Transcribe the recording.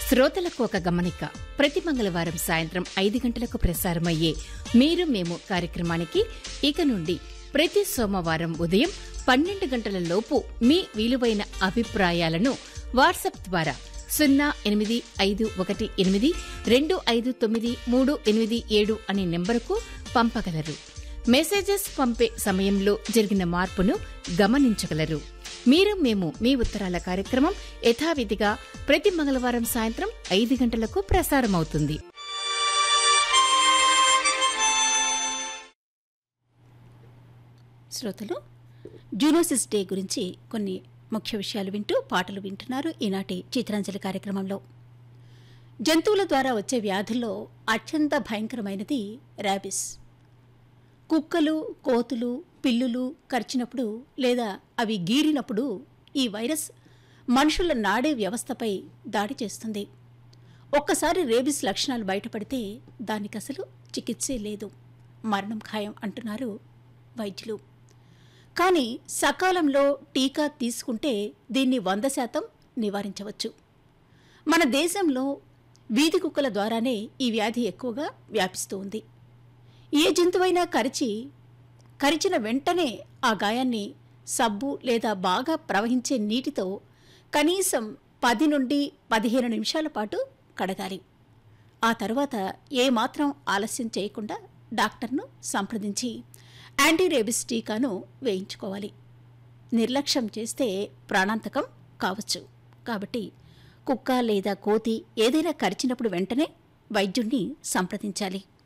శ్రోతలకు ఒక గమనిక ప్రతి మంగళవారం సాయంత్రం ఐదు గంటలకు ప్రసారమయ్యే మీరు మేము కార్యక్రమానికి ఇక నుండి ప్రతి సోమవారం ఉదయం పన్నెండు గంటల లోపు మీ విలువైన అభిప్రాయాలను వాట్సాప్ ద్వారా సున్నా ఎనిమిది ఐదు ఒకటి ఎనిమిది రెండు ఐదు తొమ్మిది మూడు ఎనిమిది ఏడు అనే నెంబరుకు పంపగలరు మెసేజెస్ పంపే సమయంలో జరిగిన మార్పును గమనించగలరు మీరు మేము మీ ఉత్తరాల కార్యక్రమం యథావిధిగా ప్రతి మంగళవారం సాయంత్రం ఐదు గంటలకు ప్రసారమవుతుంది శ్రోతలు జూనోసిస్ డే గురించి కొన్ని ముఖ్య విషయాలు వింటూ పాటలు వింటున్నారు ఈనాటి చిత్రాంజలి కార్యక్రమంలో జంతువుల ద్వారా వచ్చే వ్యాధుల్లో అత్యంత భయంకరమైనది ర్యాబిస్ కుక్కలు కోతులు పిల్లులు కరిచినప్పుడు లేదా అవి గీరినప్పుడు ఈ వైరస్ మనుషుల నాడే వ్యవస్థపై దాడి చేస్తుంది ఒక్కసారి రేబిస్ లక్షణాలు బయటపడితే దానికి అసలు చికిత్సే లేదు మరణం ఖాయం అంటున్నారు వైద్యులు కానీ సకాలంలో టీకా తీసుకుంటే దీన్ని వంద శాతం నివారించవచ్చు మన దేశంలో వీధి కుక్కల ద్వారానే ఈ వ్యాధి ఎక్కువగా వ్యాపిస్తూ ఉంది ఏ జంతువైనా కరిచి కరిచిన వెంటనే ఆ గాయాన్ని సబ్బు లేదా బాగా ప్రవహించే నీటితో కనీసం పది నుండి పదిహేను నిమిషాల పాటు కడగాలి ఆ తర్వాత ఏమాత్రం ఆలస్యం చేయకుండా డాక్టర్ను సంప్రదించి యాంటీరేబిస్ టీకాను వేయించుకోవాలి నిర్లక్ష్యం చేస్తే ప్రాణాంతకం కావచ్చు కాబట్టి కుక్క లేదా కోతి ఏదైనా కరిచినప్పుడు వెంటనే వైద్యుణ్ణి సంప్రదించాలి